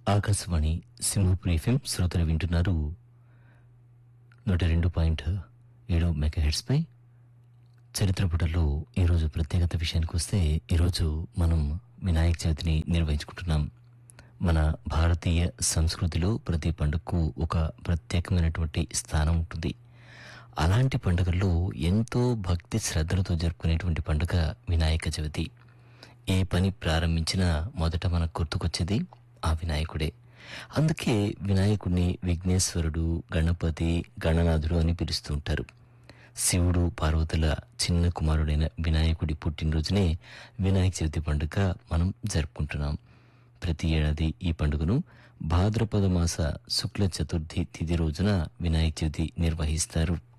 Akashvani Simhapuri FM శ్రోతలు వింటున్నారు నూట రెండు పాయింట్ ఏడు మెగాహెడ్స్ పై చరిత్ర పుటల్లో ఈరోజు ప్రత్యేకత విషయానికి వస్తే ఈరోజు మనం వినాయక చవితిని నిర్వహించుకుంటున్నాం మన భారతీయ సంస్కృతిలో ప్రతి పండుగకు ఒక ప్రత్యేకమైనటువంటి స్థానం ఉంటుంది అలాంటి పండుగల్లో ఎంతో భక్తి శ్రద్ధలతో జరుపుకునేటువంటి పండుగ వినాయక చవితి ఏ పని ప్రారంభించినా మొదట మనకు గుర్తుకొచ్చేది ఆ వినాయకుడే అందుకే వినాయకుడిని విఘ్నేశ్వరుడు గణపతి గణనాథుడు అని పిలుస్తూ ఉంటారు శివుడు పార్వతుల చిన్న కుమారుడైన వినాయకుడి పుట్టినరోజునే వినాయక చవితి పండుగ మనం జరుపుకుంటున్నాం ప్రతి ఏడాది ఈ పండుగను భాద్రపద మాస శుక్ల చతుర్థి తిథి రోజున వినాయక చవితి నిర్వహిస్తారు